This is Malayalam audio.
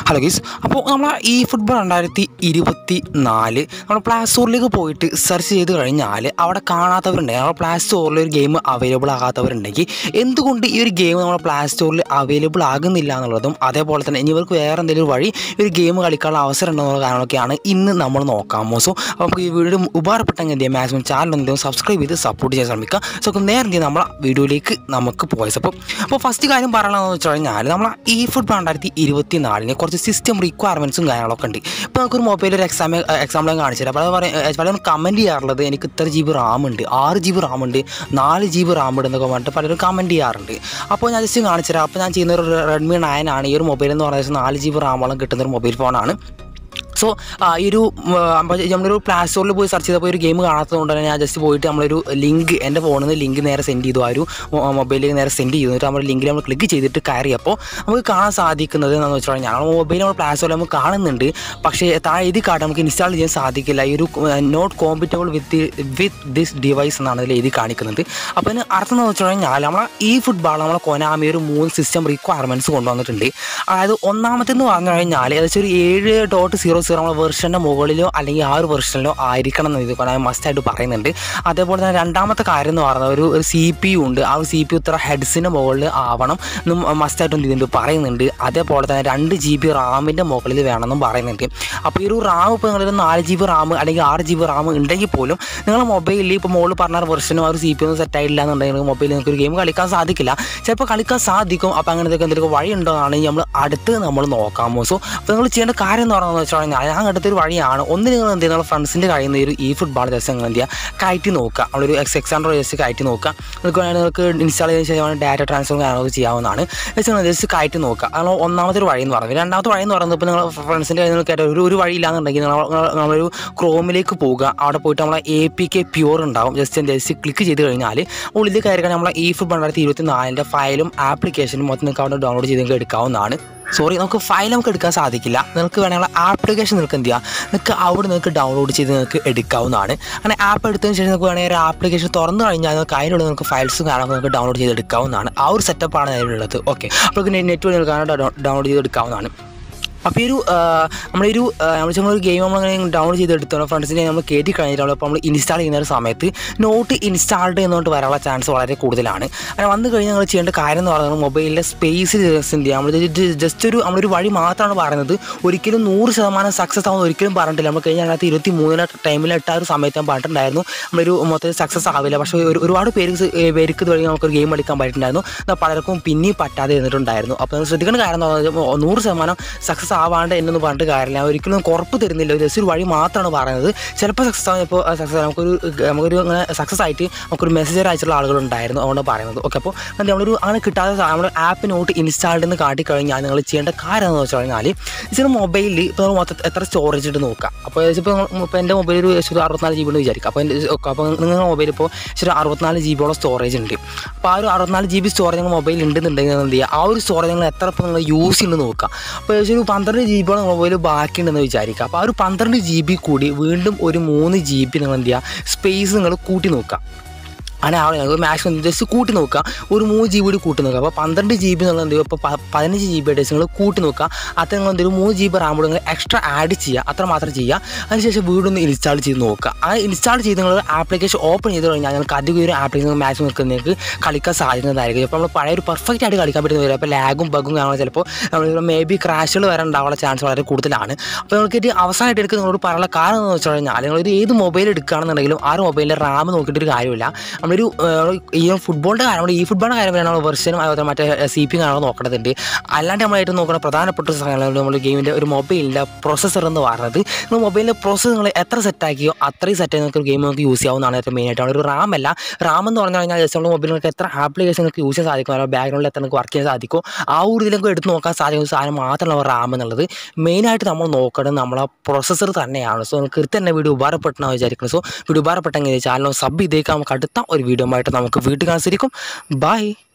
ഹലോ ഗീസ് അപ്പോൾ നമ്മൾ ഈ ഫുട്ബോൾ രണ്ടായിരത്തി ഇരുപത്തി നാല് നമ്മൾ പ്ലേ സ്റ്റോറിലേക്ക് പോയിട്ട് സെർച്ച് ചെയ്ത് കഴിഞ്ഞാൽ അവിടെ കാണാത്തവരുണ്ടെങ്കിൽ നമ്മുടെ പ്ലേ സ്റ്റോറിൽ ഒരു ഗെയിം അവൈലബിൾ ആകാത്തവരുണ്ടെങ്കിൽ എന്തുകൊണ്ട് ഈ ഒരു ഗെയിം നമ്മുടെ പ്ലേ സ്റ്റോറിൽ അവൈലബിൾ ആകുന്നില്ല എന്നുള്ളതും അതേപോലെ തന്നെ ഇനി ഇവർക്ക് വേറെ എന്തെങ്കിലും വഴി ഈ ഒരു ഗെയിം കളിക്കാനുള്ള അവസരം ഉണ്ടെന്നുള്ള കാര്യങ്ങളൊക്കെയാണ് ഇന്ന് നമ്മൾ നോക്കാമോ സോ അപ്പോൾ നമുക്ക് ഈ വീഡിയോ ഉപകാരപ്പെട്ടെങ്കിൽ എന്ത് ചെയ്യാം മാക്സിമം ചാനൽ എന്തെങ്കിലും സബ്സ്ക്രൈബ് ചെയ്ത് സപ്പോർട്ട് ചെയ്യാൻ ശ്രമിക്കുക സോ നമുക്ക് നേരെ എന്ത് ചെയ്യാം നമ്മളെ വീഡിയോയിലേക്ക് നമുക്ക് പോയത് അപ്പോൾ അപ്പോൾ ഫസ്റ്റ് കാര്യം പറയാനുള്ളതെന്ന് വെച്ച് കഴിഞ്ഞാൽ നമ്മൾ ഈ ഫുട്ബോൾ രണ്ടായിരത്തി ഇരുപത്തി നാലിന് കുറച്ച് സിസ്റ്റം റിക്വയർമെൻറ്റ്സും കാര്യങ്ങളൊക്കെ ഉണ്ട് ഇപ്പോൾ നമുക്കൊരു മൊബൈൽ ഒരു എക്സാം എക്സാമ്പിൾ ഞാൻ കാണിച്ചു തരാം അപ്പോൾ അത് പറയും പലരും കമൻറ്റ് ചെയ്യാറുള്ളത് എനിക്ക് ഇത്ര ജി ബി റാം ഉണ്ട് ആറ് ജി ബി റാം ഉണ്ട് നാല് ജി ബി റാം ഉണ്ട് എന്നൊക്കെ പറഞ്ഞിട്ട് പലരും കമൻറ്റ് ചെയ്യാറുണ്ട് അപ്പോൾ ഞാൻ ജസ്റ്റ് കാണിച്ചു തരാം അപ്പോൾ ഞാൻ ചെയ്യുന്ന ഒരു റെഡ്മി നയൻ ആണ് ഈ ഒരു മൊബൈൽ എന്ന് പറയുന്നത് നാല് ജി ബി റാമോളം കിട്ടുന്ന ഒരു മൊബൈൽ ഫോണാണ് സോ ഈ ഒരു അപ്പോൾ നമ്മളൊരു പ്ലേ സ്റ്റോറിൽ പോയി സെർച്ച് ചെയ്തപ്പോൾ ഒരു ഗെയിം കാണാത്തതുകൊണ്ട് തന്നെ ഞാൻ ജസ്റ്റ് പോയിട്ട് നമ്മളൊരു ലിങ്ക് എൻ്റെ ഫോണിൽ നിന്ന് ലിങ്ക് നേരെ സെൻഡ് ചെയ്തു ആ ഒരു മൊബൈലിലേക്ക് നേരെ സെൻഡ് ചെയ്തു എന്നിട്ട് നമ്മൾ ലിങ്കിൽ നമ്മൾ ക്ലിക്ക് ചെയ്തിട്ട് കയറിയപ്പോൾ നമുക്ക് കാണാൻ സാധിക്കുന്നത് എന്താണെന്ന് വെച്ച് കഴിഞ്ഞാൽ നമ്മൾ മൊബൈൽ നമ്മൾ പ്ലേ സ്റ്റോറിൽ നമുക്ക് കാണുന്നുണ്ട് പക്ഷേ താഴെ എഴുതി കാർഡ് നമുക്ക് ഇൻസ്റ്റാൾ ചെയ്യാൻ സാധിക്കില്ല ഈ ഒരു not compatible with with this device എന്നാണ് അതിൽ എഴുതി കാണിക്കുന്നത് അപ്പോൾ അതിന് അർത്ഥം എന്ന് വെച്ച് കഴിഞ്ഞാൽ നമ്മൾ ഈ ഫുട്ബോൾ നമ്മളെ കൊനാമി ഒരു മൂന്ന് സിസ്റ്റം റിക്വയർമെൻറ്റ്സ് കൊണ്ടുവന്നിട്ടുണ്ട് അതായത് ഒന്നാമത്തെന്ന് പറഞ്ഞു കഴിഞ്ഞാൽ ഏകദേശം ഒരു ഏഴ് ഡോട്ട് സീറോ സീറോ നമ്മൾ വെർഷൻ്റെ മുകളിലോ അല്ലെങ്കിൽ ആ ഒരു വെർഷനിലോ ആയിരിക്കണം എന്ന് ഇത് കൊനാമി മസ്റ്റായിട്ട് പറയുന്നുണ്ട് അതേപോലെ തന്നെ രണ്ടാമത്തെ കാര്യം എന്ന് പറയുന്നത് ഒരു ഒരു സി പി യു ഉണ്ട് ആ ഒരു സി പി യു ഇത്ര ഹെഡ്സിൻ്റെ മുകളിൽ ആവണം എന്നും മസ്റ്റായിട്ടും ഇതിൻ്റെ പറയുന്നുണ്ട് അതേപോലെ തന്നെ രണ്ട് ജി ബി റാമിൻ്റെ മുകളിൽ വേണമെന്നും പറയുന്നുണ്ട് അപ്പോൾ ഈ ഒരു റാം ഇപ്പോൾ നിങ്ങളൊരു നാല് ജി ബി റാം അല്ലെങ്കിൽ ആറ് ജി ബി റാം ഉണ്ടെങ്കിൽ പോലും നിങ്ങളുടെ മൊബൈലിൽ ഇപ്പോൾ മുകളിൽ പറഞ്ഞ വെർഷനും ആ ഒരു സി പി ഒന്നും സെറ്റ് ആയില്ല എന്നുണ്ടെങ്കിൽ മൊബൈലിൽ നിങ്ങൾക്ക് ഒരു ഗെയിം കളിക്കാൻ സാധിക്കില്ല ചിലപ്പോൾ കളിക്കാൻ സാധിക്കും അപ്പോൾ അങ്ങനത്തെ എന്തെങ്കിലും വഴി ഉണ്ടോ എന്നാണ് നമ്മൾ അടുത്ത് നമ്മൾ നോക്കാമോ സോ അപ്പോൾ നിങ്ങൾ ചെയ്യേണ്ട കാര്യം എന്ന് പറയുന്നത് വെച്ച് കഴിഞ്ഞാൽ ഞാൻ കണ്ടെത്തിയ ഒരു വഴിയാണ് ഒന്ന് നിങ്ങൾ എന്ത് ചെയ്യുക ഫ്രണ്ട്സിൻ്റെ കയ്യിൽ നിന്ന് ഒരു ഈ ഫുട്ബോൾ ജസ്റ്റ് നിങ്ങൾ എന്ത് ചെയ്യുക കയറ്റി നോക്കുക നമ്മളൊരു എക്സ് എക്സാൻഡ്രോ ജസ്റ്റ് കയറ്റി നോക്കുക നിങ്ങൾക്ക് വേണമെങ്കിൽ നിങ്ങൾക്ക് ഇൻസ്റ്റാൾ ചെയ്തതിന് ശേഷം ഡാറ്റ ട്രാൻസ്ഫർ കാര്യങ്ങളൊക്കെ ചെയ്യാവുന്നതാണ് ജസ്റ്റ് നിങ്ങൾ ജസ്റ്റ് കയറ്റി നോക്കുക അതാണ് ഒന്നാമത്തെ ഒരു വഴി എന്ന് പറയുന്നത് രണ്ടാമത്തെ വഴി എന്ന് പറയുന്നത് ഇപ്പോൾ നിങ്ങൾ ഫ്രണ്ട്സിൻ്റെ കയ്യിൽ നിന്ന് കേട്ട ഒരു ഒരു വഴിയില്ലാന്നുണ്ടെങ്കിൽ നിങ്ങൾ നമ്മളൊരു ക്രോമിലേക്ക് പോവുക അവിടെ പോയിട്ട് നമ്മളെ എ പി കെ പ്യൂർ ഉണ്ടാവും ജസ്റ്റ് ജസ്റ്റ് ക്ലിക്ക് ചെയ്ത് കഴിഞ്ഞാൽ ഉള്ളിൽ കയറി നമ്മളെ ഈ ഫുഡ് രണ്ടായിരത്തി ഇരുപത്തി നാലിൻ്റെ ഫയലും ആപ്ലിക്കേഷനും മൊത്തം നിങ്ങൾക്ക് അവിടെ ഡൗൺലോഡ് ചെയ്ത് നിങ്ങൾക്ക് എടുക്കാവുന്നതാണ് സോറി നമുക്ക് ഫയൽ നമുക്ക് എടുക്കാൻ സാധിക്കില്ല നിങ്ങൾക്ക് വേണമെങ്കിൽ ആപ്ലിക്കേഷൻ നിങ്ങൾക്ക് എന്ത് ചെയ്യാം നിങ്ങൾക്ക് അവിടെ നിങ്ങൾക്ക് ഡൗൺലോഡ് ചെയ്ത് നിങ്ങൾക്ക് എടുക്കാവുന്നതാണ് അങ്ങനെ ആപ്പ് എടുത്തതിന് ശേഷം നിങ്ങൾക്ക് വേണമെങ്കിൽ ഒരു ആപ്ലിക്കേഷൻ തുറന്നു കഴിഞ്ഞാൽ നിങ്ങൾക്ക് അതിനുള്ള നിങ്ങൾക്ക് ഫയൽസും കാര്യങ്ങളൊക്കെ നിങ്ങൾക്ക് ഡൗൺലോഡ് ചെയ്ത് എടുക്കാവുന്നതാണ് ആ ഒരു സെറ്റപ്പാണ് അതിലുള്ളത് ഓക്കെ അപ്പോൾ നെറ്റ് വഴി നിങ്ങൾക്ക് ഡൗൺലോഡ് ചെയ്ത് എടുക്കാവുന്നതാണ് അപ്പോൾ ഈ ഒരു നമ്മുടെ ഒരു നമ്മൾ നമ്മളൊരു ഗെയിം നമ്മളിങ്ങനെ ഡൗൺലോഡ് ചെയ്ത് എടുത്തോളൂ ഫ്രണ്ട്സിനെ നമ്മൾ കയറ്റി കഴിഞ്ഞിട്ടുള്ളൂ അപ്പോൾ നമ്മൾ ഇൻസ്റ്റാൾ ചെയ്യുന്ന ഒരു സമയത്ത് നോട്ട് ഇൻസ്റ്റാൾഡ് എന്നുകൊണ്ട് വരാനുള്ള ചാൻസ് വളരെ കൂടുതലാണ് അങ്ങനെ വന്നു കഴിഞ്ഞാൽ നിങ്ങൾ ചെയ്യേണ്ട കാര്യം എന്ന് പറയുന്നത് മൊബൈലിലെ സ്പേസിൽ ജസ്റ്റ് എന്ത് ചെയ്യുക നമ്മൾ ജസ്റ്റ് ഒരു നമ്മളൊരു വഴി മാത്രമാണ് പറയുന്നത് ഒരിക്കലും നൂറ് ശതമാനം സക്സസ് ആവുന്ന ഒരിക്കലും പറഞ്ഞിട്ടില്ല നമ്മൾ കഴിഞ്ഞ രണ്ടായിരത്തി ഇരുപത്തി മൂന്നിലെ ടൈമിലിട്ട ഒരു സമയത്ത് ഞാൻ പറഞ്ഞിട്ടുണ്ടായിരുന്നു നമ്മളൊരു മൊത്തത്തിൽ സക്സസ് ആവില്ല പക്ഷേ ഒരു ഒരുപാട് പേര് പേർക്ക് വഴി നമുക്കൊരു ഗെയിം കളിക്കാൻ പറ്റിയിട്ടുണ്ടായിരുന്നു എന്നാൽ പലർക്കും പിന്നെയും പറ്റാതെ ഇരുന്നിട്ടുണ്ടായിരുന്നു അപ്പോൾ നിങ്ങൾ ശ്രദ്ധിക്കേണ്ട കാര്യം എന്ന് പറയുന്നത് നൂറ് ശതമാനം സക്സസ് ആവാണ്ട് എന്നൊന്നും പറഞ്ഞിട്ട് കാര്യമില്ല ഒരിക്കലും കുറപ്പ് തരുന്നില്ല ജസ്റ്റ് ഒരു വഴി മാത്രമാണ് പറയുന്നത് ചിലപ്പോൾ സക്സസ് ആവും ഇപ്പോൾ സക്സസ് നമുക്കൊരു നമുക്കൊരു അങ്ങനെ സക്സസ് ആയിട്ട് നമുക്കൊരു മെസ്സേജ് അയച്ചുള്ള ആളുകളുണ്ടായിരുന്നു അതുകൊണ്ട് പറയുന്നത് ഓക്കെ അപ്പോൾ നമ്മളൊരു അങ്ങനെ കിട്ടാതെ നമ്മുടെ ആപ്പ് നോട്ട് ഇൻസ്റ്റാൾഡ് എന്ന് കാട്ടിക്കഴിഞ്ഞാൽ നിങ്ങൾ ചെയ്യേണ്ട കാര്യം എന്ന് വെച്ച് കഴിഞ്ഞാൽ ഇതിന് മൊബൈലിൽ ഇപ്പോൾ നമ്മൾ മൊത്തം എത്ര സ്റ്റോറേജ് ഇട്ട് നോക്കാം അപ്പോൾ ഇപ്പോൾ ഇപ്പോൾ എൻ്റെ മൊബൈൽ ഒരു ഏകദേശം അറുപത്തിനാല് ജി ബി ഉണ്ട് വിചാരിക്കുക അപ്പോൾ എൻ്റെ അപ്പോൾ നിങ്ങളുടെ മൊബൈൽ ഇപ്പോൾ ഏകദേശം അറുപത്തിനാല് ജി ബിയോളം സ്റ്റോറേജ് ഉണ്ട് അപ്പോൾ ആ ഒരു അറുപത്തിനാല് ജി ബി സ്റ്റോറേജ് നിങ്ങൾ മൊബൈൽ ഉണ്ടെന്നുണ്ടെങ്കിൽ എന്ത് ചെയ്യുക ആ ഒരു സ്റ്റോറേജ് നിങ്ങൾ എത്ര ഇപ്പോൾ നിങ്ങൾ യൂസ് ചെയ്യുന്നത് നോക്കുക അപ്പോൾ ഏകദേശം ഒരു പന്ത്രണ്ട് ജി ബിയോളം മൊബൈൽ ബാക്കിയുണ്ടെന്ന് വിചാരിക്കുക അപ്പോൾ ആ ഒരു പന്ത്രണ്ട് ജി ബി കൂടി വീണ്ടും ഒരു മൂന്ന് ജി ബി നിങ്ങൾ എന്ത് ചെയ്യുക സ്പേസ് നിങ്ങൾ കൂട്ടി നോക്കുക അങ്ങനെ അവിടെ ഞങ്ങൾക്ക് മാക്സിമം ജസ്റ്റ് കൂട്ടി നോക്കുക ഒരു മൂന്ന് ജി ബി കൂടി കൂട്ടി നോക്കുക അപ്പോൾ പന്ത്രണ്ട് ജി ബി എന്നുള്ള എന്ത് ചെയ്യും ഇപ്പോൾ പതിനഞ്ച് ജി ബി ഡേസ് നിങ്ങൾ കൂട്ടി നോക്കുക അത്ര നിങ്ങൾ എന്തെങ്കിലും മൂന്ന് ജി ബി റാം കൂടി നിങ്ങൾ എക്സ്ട്രാ ആഡ് ചെയ്യുക അത്ര മാത്രം ചെയ്യുക അതിനുശേഷം വീടൊന്ന് ഇൻസ്റ്റാൾ ചെയ്ത് നോക്കുക ആ ഇൻസ്റ്റാൾ ചെയ്ത് നിങ്ങൾ ആപ്ലിക്കേഷൻ ഓപ്പൺ ചെയ്ത് കഴിഞ്ഞാൽ നിങ്ങൾക്ക് അധികം ഒരു ആപ്ലിക്കേഷൻ മാക്സിമം നിങ്ങൾക്ക് നിങ്ങൾക്ക് കളിക്കാൻ സാധിക്കുന്നതായിരിക്കും ഇപ്പോൾ നമ്മൾ പഴയ ഒരു പെർഫെക്റ്റ് ആയിട്ട് കളിക്കാൻ പറ്റുന്ന അപ്പോൾ ലാഗും ബഗും കാണുമ്പോൾ ചിലപ്പോൾ നമ്മൾ മേ ബി ക്രാഷുകൾ വരാൻ ഉണ്ടാവാനുള്ള ചാൻസ് വളരെ കൂടുതലാണ് അപ്പോൾ നിങ്ങൾക്ക് ഇത് അവസാനമായിട്ട് എടുക്കുക നിങ്ങളോട് പറയാനുള്ള കാരണം എന്ന് വെച്ച് കഴിഞ്ഞാൽ നിങ്ങളൊരു ഏത് മൊബൈൽ എടുക്കുകയാണെന്നുണ്ടെങ്കിലും ആ ഒരു മൊബൈലിൻ്റെ റാം നോക്കിയിട്ട് ഒരു കാര്യമില്ല നമ്മളൊരു ഈ ഫുട്ബോളിൻ്റെ കാര്യം ഈ ഫുട്ബോളിൻ്റെ കാര്യം നമ്മൾ വെർഷനും അതുപോലെ മറ്റേ സി പി കാണാൻ നോക്കേണ്ടതുണ്ട് അല്ലാണ്ട് നമ്മളായിട്ട് നോക്കുന്ന പ്രധാനപ്പെട്ട സാധനങ്ങൾ നമ്മൾ ഗെയിമിൻ്റെ ഒരു മൊബൈലിൻ്റെ പ്രൊസസ്സർ എന്ന് പറയുന്നത് നിങ്ങൾ മൊബൈലിൻ്റെ പ്രോസസ്സർ നിങ്ങൾ എത്ര സെറ്റാക്കിയോ അത്രയും സെറ്റ് നിങ്ങൾക്ക് ഗെയിം നമുക്ക് യൂസ് ചെയ്യാവുന്നതാണ് ഏറ്റവും മെയിനായിട്ട് ഒരു റാം അല്ല റാം എന്ന് പറഞ്ഞു കഴിഞ്ഞാൽ ജസ്റ്റ് നമ്മൾ മൊബൈലിൽ നിങ്ങൾക്ക് എത്ര ആപ്ലിക്കേഷൻ നിങ്ങൾക്ക് യൂസ് ചെയ്യാൻ സാധിക്കും അല്ലെങ്കിൽ ബാക്ക്ഗ്രൗണ്ടിൽ എത്ര നിങ്ങൾക്ക് വർക്ക് ചെയ്യാൻ സാധിക്കും ആ ഒരു ഇതിലേക്ക് എടുത്ത് നോക്കാൻ സാധിക്കുന്ന സാധനം മാത്രമാണ് റാം എന്നുള്ളത് മെയിനായിട്ട് നമ്മൾ നോക്കേണ്ടത് നമ്മളെ പ്രൊസസ്സർ തന്നെയാണ് സോ നിങ്ങൾക്ക് തന്നെ വീഡിയോ ഉപകാരപ്പെട്ടെന്ന് വിചാരിക്കുന്നു സോ വീഡിയോ ഉപകാരപ്പെട്ടെങ്കിൽ ചാനൽ സബ് ചെയ്തേക്കാം നമുക്ക് അടുത്ത ഒരു വീഡിയോ ആയിട്ട് നമുക്ക് വീട്ടിൽ കാണാൻ സാധിക്കും ബൈ